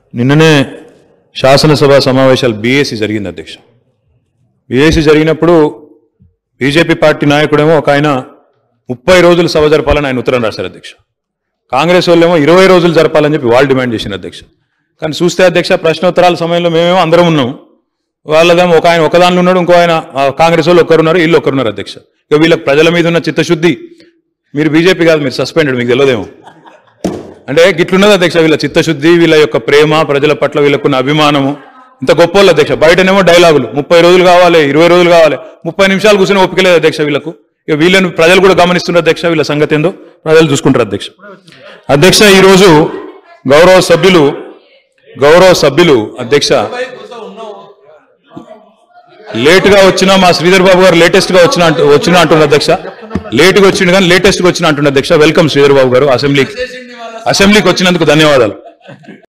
నిన్ననే శాసనసభ సమావేశాలు బీఏసీ జరిగింది అధ్యక్ష బీఏసీ జరిగినప్పుడు బీజేపీ పార్టీ నాయకుడేమో ఒక ఆయన ముప్పై రోజులు సభ జరపాలని ఆయన ఉత్తరం రాశారు అధ్యక్ష కాంగ్రెస్ వాళ్ళేమో ఇరవై రోజులు జరపాలని చెప్పి వాళ్ళు డిమాండ్ చేసిన అధ్యక్ష కానీ చూస్తే అధ్యక్ష ప్రశ్నోత్తరాల సమయంలో మేమేమో అందరం ఉన్నాం వాళ్ళదేమో ఒక ఆయన ఒకదానిలో ఉన్నాడు ఇంకో ఆయన ఆ, కాంగ్రెస్ వాళ్ళు ఒకరున్నారు వీళ్ళు ఒకరున్నారు అధ్యక్ష ఇక వీళ్ళకి ప్రజల మీద ఉన్న చిత్తశుద్ధి మీరు బీజేపీ కాదు మీరు సస్పెండెడ్ మీకు తెలియదేమో అంటే గిట్లున్నది అధ్యక్ష వీళ్ళ చిత్తశుద్ధి వీళ్ళ యొక్క ప్రేమ ప్రజల పట్ల వీళ్ళకున్న అభిమానము ఇంత గొప్ప వాళ్ళు అధ్యక్ష బయటనేమో డైలాగులు ముప్పై రోజులు కావాలి ఇరవై రోజులు కావాలి ముప్పై నిమిషాలు కూర్చొని ఒప్పుకోలేదు అధ్యక్ష వీళ్ళకు ఇక వీళ్ళని ప్రజలు కూడా గమనిస్తున్నారు అధ్యక్ష వీళ్ళ సంగతి ఏందో ప్రజలు చూసుకుంటారు అధ్యక్ష అధ్యక్ష ఈరోజు గౌరవ సభ్యులు గౌరవ సభ్యులు అధ్యక్ష లేట్ గా వచ్చిన మా శ్రీధర్ బాబు గారు లేటెస్ట్ గా వచ్చిన అంటు- వచ్చిన అంటున్నారు అధ్యక్ష లేట్ గా వచ్చిండు కానీ లేటెస్ట్ గా వచ్చిన అంటున్నారు అధ్యక్ష వెల్కమ్ శ్రీధర్ బాబు గారు అసెంబ్లీకి అసెంబ్లీకి వచ్చినందుకు ధన్యవాదాలు